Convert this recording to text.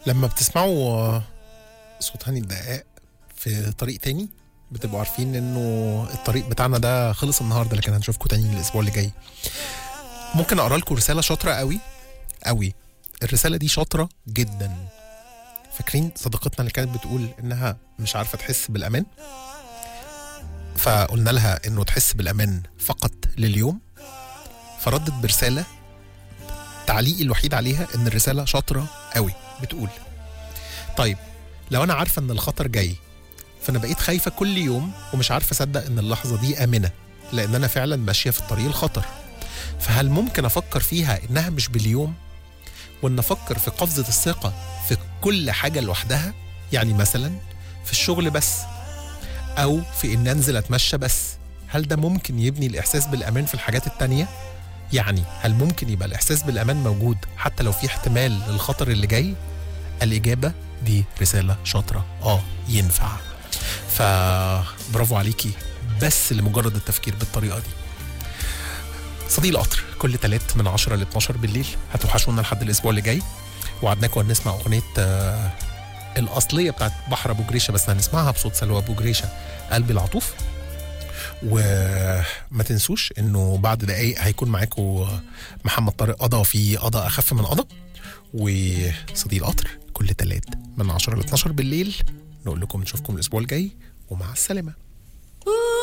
لما بتسمعوا صوت هاني الدقاق في طريق تاني بتبقوا عارفين انه الطريق بتاعنا ده خلص النهارده لكن هنشوفكم تاني الاسبوع اللي جاي ممكن اقرا لكم رساله شاطره قوي قوي الرساله دي شاطره جدا فاكرين صديقتنا اللي كانت بتقول انها مش عارفه تحس بالامان فقلنا لها انه تحس بالامان فقط لليوم فردت برساله تعليقي الوحيد عليها ان الرساله شاطره قوي بتقول طيب لو انا عارفه ان الخطر جاي فانا بقيت خايفه كل يوم ومش عارفه اصدق ان اللحظه دي امنه لان انا فعلا ماشيه في الطريق الخطر فهل ممكن افكر فيها انها مش باليوم وان افكر في قفزه الثقه في كل حاجه لوحدها يعني مثلا في الشغل بس او في ان انزل اتمشى بس هل ده ممكن يبني الاحساس بالامان في الحاجات التانية يعني هل ممكن يبقى الاحساس بالامان موجود حتى لو في احتمال للخطر اللي جاي الاجابه دي رساله شاطره اه ينفع فبرافو عليكي بس لمجرد التفكير بالطريقه دي صديق القطر كل تلات من 10 ل 12 بالليل هتوحشونا لحد الاسبوع اللي جاي وعدناكم هنسمع اغنيه آه الاصليه بتاعت بحر ابو جريشه بس هنسمعها بصوت سلوى ابو جريشه قلبي العطوف وما تنسوش انه بعد دقايق هيكون معاكم محمد طارق قضى في قضى اخف من قضى وصديق القطر كل تلات من 10 ل 12 بالليل نقول لكم نشوفكم الاسبوع الجاي ومع السلامه